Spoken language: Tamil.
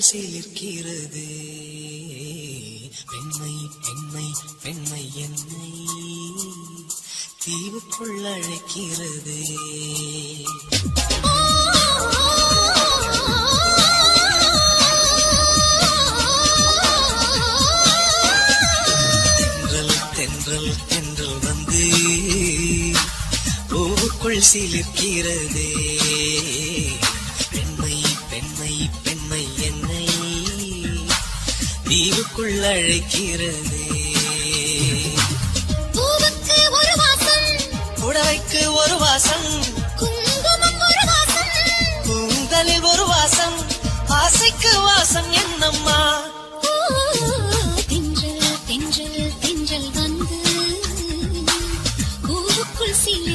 சிலிர்க்கிறது பெண்மை பெண்மை பெண்மை என்னை தீவுக்குள் அழைக்கிறது தென்றல் தென்றல் தென்றல் வந்து பூவுக்குள் சிலிர்க்கிறது பெண்மை பெண்மை பெண்மை என்னை தீவுக்குள் அழைக்கிறது பூவுக்கு ஒரு வாசம் புடவைக்கு ஒரு வாசம் குங்குமம் ஒரு வாசம் கூந்தலில் ஒரு வாசம் ஆசைக்கு வாசம் என்னம்மா ஓ, தென்றல் தென்றல் தென்றல் வந்து பூவுக்குள் சில